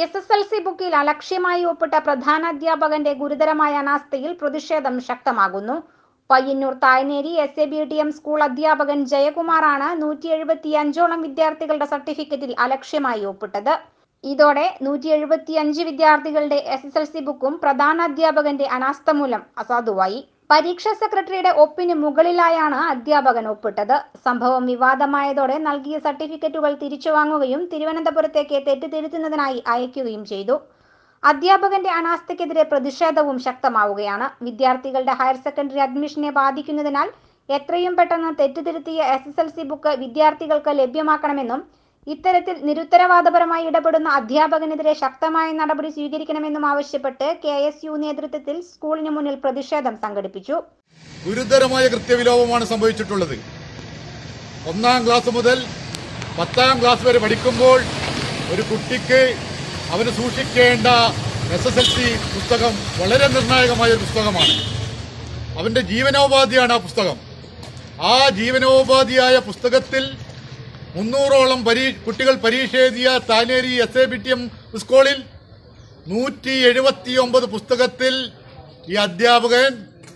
S S L C ബുക്കിൽ അലക്ഷ്യമായി ഒപ്പിട്ട പ്രധാനാധ്യാപകന്റെ ഗുരുതരമായ അനാസ്ഥയിൽ പ്രതിഷേധം ശക്തമാകുന്നു Payyanur Thayineri S A B T M school അധ്യാപകൻ ജയകുമാറാണ് നൂറ്റി എഴുപത്തി അഞ്ചോളം വിദ്യാർത്ഥികളുടെ സർട്ടിഫിക്കറ്റിൽ അലക്ഷ്യമായി ഒപ്പിട്ടത് ഇതോടെ നൂറ്റി എഴുപത്തി അഞ്ച് വിദ്യാർത്ഥികളുടെ എസ് എസ് എൽ സി ബുക്കും പ്രധാനാധ്യാപകന്റെ അനാസ്ഥ മൂലം അസാധുവായി പരീക്ഷാ സെക്രട്ടറിയുടെ ഒപ്പിന് മുകളിലായാണ് അധ്യാപകൻ ഒപ്പിട്ടത് സംഭവം വിവാദമായതോടെ നൽകിയ സർട്ടിഫിക്കറ്റുകൾ തിരിച്ചു വാങ്ങുകയും തിരുവനന്തപുരത്തേക്ക് തെറ്റുതിരുത്തുന്നതിനായി അയക്കുകയും ചെയ്തു അധ്യാപകന്റെ അനാസ്ഥയ്ക്കെതിരെ പ്രതിഷേധവും ശക്തമാവുകയാണ് വിദ്യാർത്ഥികളുടെ ഹയർ സെക്കൻഡറി അഡ്മിഷനെ ബാധിക്കുന്നതിനാൽ എത്രയും പെട്ടെന്ന് തെറ്റുതിരുത്തിയ S S L C book വിദ്യാർത്ഥികൾക്ക് ലഭ്യമാക്കണമെന്നും ഇത്തരത്തിൽ നിരുത്തരവാദപരമായി ഇടപെടുന്ന അധ്യാപകനെതിരെ ശക്തമായ നടപടി സ്വീകരിക്കണമെന്നും ആവശ്യപ്പെട്ട് കെ എസ് യു നേതൃത്വത്തിൽ സ്കൂളിന് മുന്നിൽ പ്രതിഷേധം സംഘടിപ്പിച്ചു ഗുരുതരമായ കൃത്യവിലോപമാണ് സംഭവിച്ചിട്ടുള്ളത് ഒന്നാം ക്ലാസ് മുതൽ പത്താം ക്ലാസ് വരെ പഠിക്കുമ്പോൾ ഒരു കുട്ടിക്ക് അവന് സൂക്ഷിക്കേണ്ട എസ് എസ് എൽ സി പുസ്തകം വളരെ നിർണായകമായ ഒരു പുസ്തകമാണ് അവന്റെ ജീവനോപാധിയാണ് ആ പുസ്തകം ആ ജീവനോപാധിയായ പുസ്തകത്തിൽ മുന്നൂറോളം പരീ കുട്ടികൾ പരീക്ഷ എഴുതിയ Thaneri S A B T M സ്കൂളിൽ നൂറ്റി എഴുപത്തി ഒമ്പത് പുസ്തകത്തിൽ ഈ അധ്യാപകൻ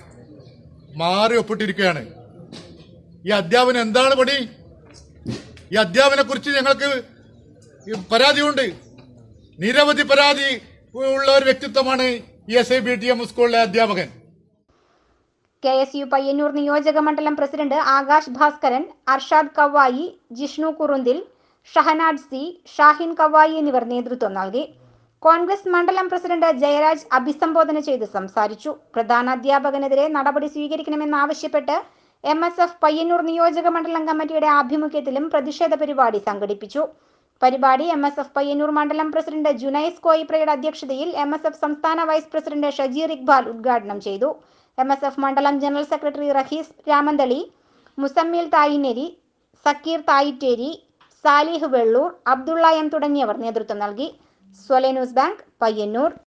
മാറി ഒപ്പിട്ടിരിക്കുകയാണ് ഈ അധ്യാപനം എന്താണ് പണി ഈ അധ്യാപനെ കുറിച്ച് ഞങ്ങൾക്ക് ഈ പരാതിയുണ്ട് നിരവധി പരാതി ഉള്ള ഒരു വ്യക്തിത്വമാണ് ഈ S I B T M സ്കൂളിലെ അധ്യാപകൻ കെ എസ് യു പയ്യന്നൂർ നിയോജക മണ്ഡലം പ്രസിഡന്റ് ആകാശ് ഭാസ്കരൻ അർഷാദ് കവായി ജിഷ്ണു കുറുന്തിൽ ഷഹനാദ് സി ഷാഹിൻ കവായി എന്നിവർ നേതൃത്വം നൽകി കോൺഗ്രസ് മണ്ഡലം പ്രസിഡന്റ് ജയരാജ് അഭിസംബോധന ചെയ്ത് സംസാരിച്ചു പ്രധാനാധ്യാപകനെതിരെ നടപടി സ്വീകരിക്കണമെന്നാവശ്യപ്പെട്ട് എം എസ് എഫ് പയ്യന്നൂർ നിയോജക മണ്ഡലം കമ്മിറ്റിയുടെ ആഭിമുഖ്യത്തിലും പ്രതിഷേധ പരിപാടി സംഘടിപ്പിച്ചു പരിപാടി എം എസ് എഫ് പയ്യന്നൂർ മണ്ഡലം പ്രസിഡന്റ് ജുനൈസ് കോയിപ്രയുടെ അധ്യക്ഷതയിൽ എം എസ് എഫ് സംസ്ഥാന വൈസ് പ്രസിഡന്റ് ഷജീർ ഇക്ബാൽ ഉദ്ഘാടനം ചെയ്തു എം എസ് എഫ് മണ്ഡലം general secretary Raheez Ramanthali Muzammil Thayineri Sakkeer Thayitteri Salih Vellur Abdulla M തുടങ്ങിയവർ നേതൃത്വം നൽകി സ്വലെ ന്യൂസ് ബാങ്ക് പയ്യന്നൂർ